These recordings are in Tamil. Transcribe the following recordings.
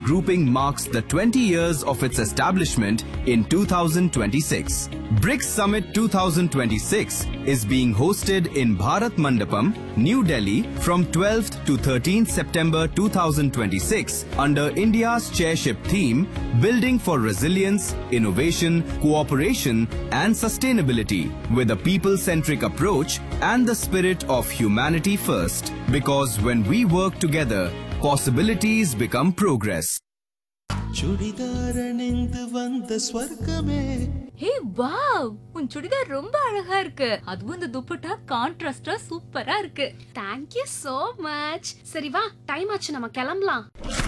grouping marks the 20 years of its establishment in 2026. BRICS Summit 2026 is being hosted in Bharat Mandapam, New Delhi from 12th to 13th September 2026 under India's chairship theme Building for Resilience, Innovation, Cooperation and Sustainability with a people-centric approach and the spirit of humanity first. Because when we work together, possibilities become progress. சுடிதாரணிந்து வந்த ஸ்வர்க்கமே ஹே வாவ் உன் சுடிதார் ரொம்ப அழகா இருக்கு அதுவும் இந்த துப்பட்டா கான்ட்ராஸ்டா சூப்பரா இருக்கு தேங்க் யூ so மச் சரி வா டைம் ஆச்சு நம்ம கிளம்பலாம்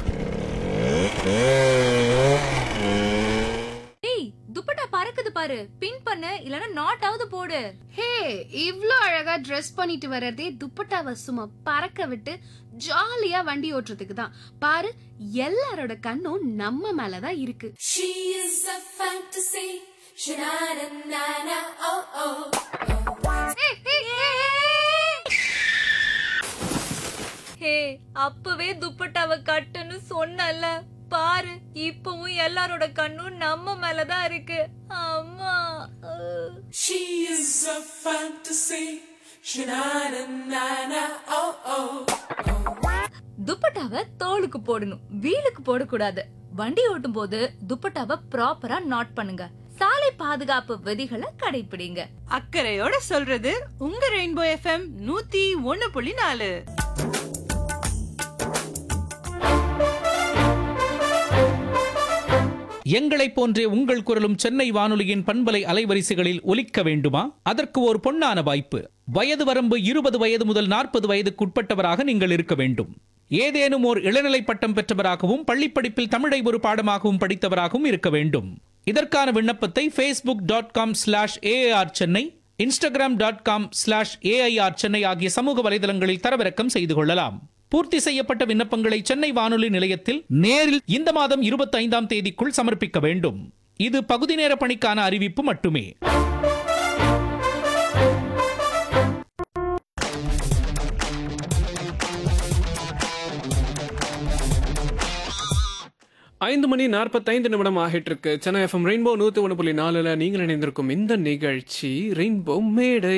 ஏய் துப்பட்டா பறக்குது பாரு பின் பண்ணு இல்லனா நாட் ஆவது போடு ஹே இவ்ளோ அழகா Dress பண்ணிட்டு வர்றதே துப்பட்டாவை சும்மா பறக்க விட்டு ஜாலியா வண்டி ஓட்டுறதுக்கு தான் பாரு எல்லாரோட கண்ணும் நம்ம மேல தான் இருக்கு She is a fantasy. Sha-na-na-na-na, oh oh. ஹே அப்பவே துப்பட்டாவை கட்டுன்னு சொன்னல பாரு இப்பவும் எல்லாரோட கண்ணும் நம்ம மேலதான் இருக்கு அம்மா அஹ். She is a fantasy. Sha-na-na-na-na, oh oh. துப்பட்டாவை தோலுக்கு போடணும் வீலுக்கு போடக்கூடாது வண்டி ஓட்டும் போது துப்பட்டாவை ப்ராப்பரா நாட் பண்ணுங்க சாலை பாதுகாப்பு விதிகளை கடைபிடிங்க அக்கறையோட சொல்றது உங்க ரெயின்போ எஃப்எம் நூத்தி ஒன்னு புள்ளி நாலு எங்களைப் போன்றே உங்கள் குரலும் சென்னை வானொலியின் பண்பலை அலைவரிசைகளில் ஒலிக்க வேண்டுமா அதற்கு ஒரு பொன்னான வாய்ப்பு வயது வரம்பு இருபது வயது முதல் நாற்பது வயதுக்குட்பட்டவராக நீங்கள் இருக்க வேண்டும் ஏதேனும் ஓர் இளநிலை பட்டம் பெற்றவராகவும் பள்ளிப்படிப்பில் தமிழை ஒரு பாடமாகவும் படித்தவராகவும் இருக்க வேண்டும் இதற்கான விண்ணப்பத்தை Facebook dot com slash AR Chennai Instagram dot com slash AIR Chennai ஆகிய சமூக வலைதளங்களில் தரவிறக்கம் செய்து கொள்ளலாம் பூர்த்தி செய்யப்பட்ட விண்ணப்பங்களை சென்னை வானொலி நிலையத்தில் நேரில் இந்த மாதம் இருபத்தி ஐந்தாம் தேதிக்குள் சமர்ப்பிக்க வேண்டும் இது பகுதி நேர பணிக்கான அறிவிப்பு மட்டுமே ஐந்து மணி நாற்பத்தைந்து நிமிடம் ஆகிட்டு இருக்கு சென்னை எஃப்எம் ரெயின்போ நூத்தி ஒன்று புள்ளி நாலுல நீங்கள் இணைந்திருக்கும் இந்த நிகழ்ச்சி ரெயின்போ மேடை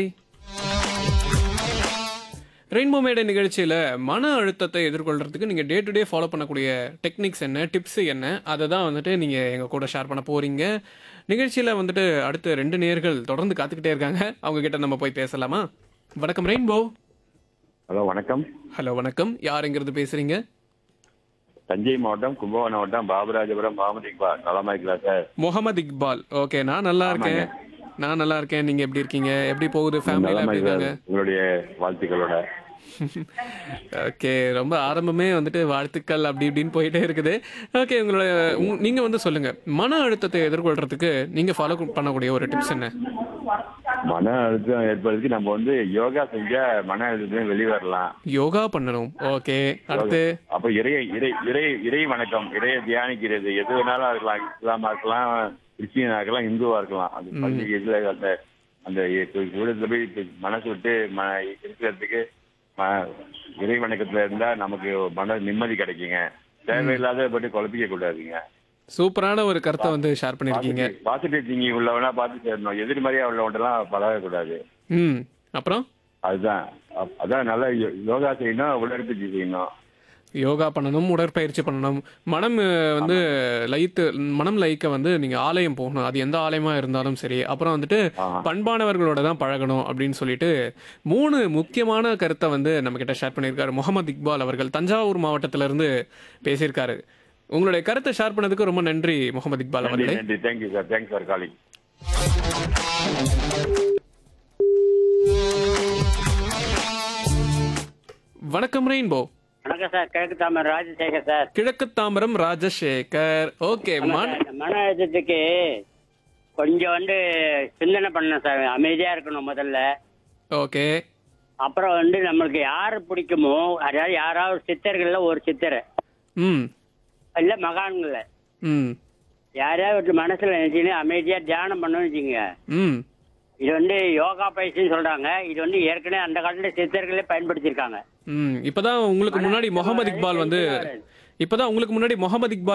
ரெயின்போ மேடை நிகழ்ச்சியில் மன அழுத்தத்தை எதிர்கொள்றதுக்கு நீங்கள் டே டு டே ஃபாலோ பண்ணக்கூடிய டெக்னிக்ஸ் என்ன டிப்ஸ் என்ன அதை தான் வந்துட்டு நீங்கள் எங்கள் கூட ஷேர் பண்ண போகிறீங்க நிகழ்ச்சியில் வந்துட்டு அடுத்த ரெண்டு நேர்கள் தொடர்ந்து காத்துக்கிட்டே இருக்காங்க அவங்க கிட்ட நம்ம போய் பேசலாமா வணக்கம் ரெயின்போ ஹலோ வணக்கம் ஹலோ வணக்கம் யாருங்கிறது பேசுறீங்க தஞ்சை மாவட்டம் கும்பகோணம் மாவட்டம் பாபராஜபுரம் முகமது இக்பால் நலமா இருக்கலாம் சார் முகமது இக்பால் ஓகே நான் நல்லா இருக்கேன் நான் நல்லா இருக்கேன் நீங்க எப்படி இருக்கீங்க எப்படி போகுது ஃபேமிலில நலமா எப்படி இருக்காங்க இருக்கிறார். உங்களுடைய வாழ்த்துக்களோட ஓகே ரொம்ப ஆரம்பமே வந்துட்டு வாழ்த்துக்கள் அப்படி இப்படின்னு போயிட்டே இருக்குது ஓகே உங்களோட உங்க- நீங்க வந்து சொல்லுங்க மன அழுத்தத்தை எதிர்கொள்றதுக்கு நீங்க ஃபாலோ பண்ணக்கூடிய ஒரு டிப்ஸ் என்ன மன அழுத்தம் ஏற்படுறதுக்கு நம்ம வந்து யோகா செஞ்சா மன அழுத்தம் வெளிவரலாம் யோகா பண்ணணும் ஓகே அடுத்து அப்ப இறை இறை இறை இறை வணக்கம் இறைய தியானிக்கிறது எது வேணாலும் இருக்கலாம் இஸ்லாமா இருக்கலாம் கிறிஸ்டியனா இருக்கலாம் இந்துவா இருக்கலாம் அது பள்ளிக்கு இதுல அந்த அந்த விடத்துல போய் இப்ப மனசு விட்டு ம இருக்கிறதுக்கு ம- இறை வணக்கத்துல இருந்தா நமக்கு மன நிம்மதி கிடைக்குங்க தேவையில்லாத பற்றி குழப்பிக்க கூடாதுங்க சூப்பரான ஒரு கருத்தை வந்து ஷேர் பண்ணிருக்கீங்க பாசிட்டிவ் திங்கிங் உள்ளவனா பார்த்து சேரணும் எதிர்மறையா உள்ளவன்ட்டெல்லாம் பழகக்கூடாது ம் அப்புறம் அதுதான் அப்- அதான் நல்லா யோ- யோகா செய்யணும் உடற்பயிற்சி செய்யணும் யோகா பண்ணணும் உடற்பயிற்சி பண்ணணும் மனம் அஹ், வந்து லயித்து மனம் லயிக்க வந்து நீங்க ஆலயம் போகணும் அது எந்த ஆலயமா இருந்தாலும் சரி அப்புறம் வந்துட்டு பண்பானவர்களோட தான் பழகணும் அப்படின்னு சொல்லிட்டு மூணு முக்கியமான கருத்தை வந்து நம்ம கிட்ட ஷேர் பண்ணியிருக்காரு முகமது இக்பால் அவர்கள் தஞ்சாவூர் மாவட்டத்துல இருந்து பேசியிருக்காரு உங்களுடைய கருத்தை ஷேர் பண்ணதுக்கு ரொம்ப நன்றி முகமது இக்பால் நன்றி அவர்களே நன்றி thank you sir thanks for calling வணக்கம் ரெயின்போ வணக்கம் சார் கிழக்கு தாமரை ராஜசேகர் சார் கிழக்கு தாம்பரம் ராஜசேகர் ஓகே மன இந்த மன அழுத்தத்துக்கு கொஞ்சம் வந்து சிந்தனை பண்ணணும் சார் அமைதியா இருக்கணும் முதல்ல ஓகே அப்புறம் வந்து நம்மளுக்கு யார் பிடிக்குமோ அதாவது யாராவது சித்தர்கள்ல ஒரு சித்தர் ம் இல்ல மகான்கள ம் யாரையாவது மனசுல நினைச்சுன்னு அமைதியா தியானம் பண்ணணும்னு வச்சுங்க ம் இது வந்து யோகா பயிற்சின்னு சொல்றாங்க இது வந்து ஏற்கனவே அந்த காலத்துல சித்தர்களே பயன்படுத்தியிருக்காங்க ம் இப்பதான் உங்களுக்கு முன்னாடி முகமது இக்பால் வந்து இப்பதான் உங்களுக்கு முன்னாடி முகமது இக்பால்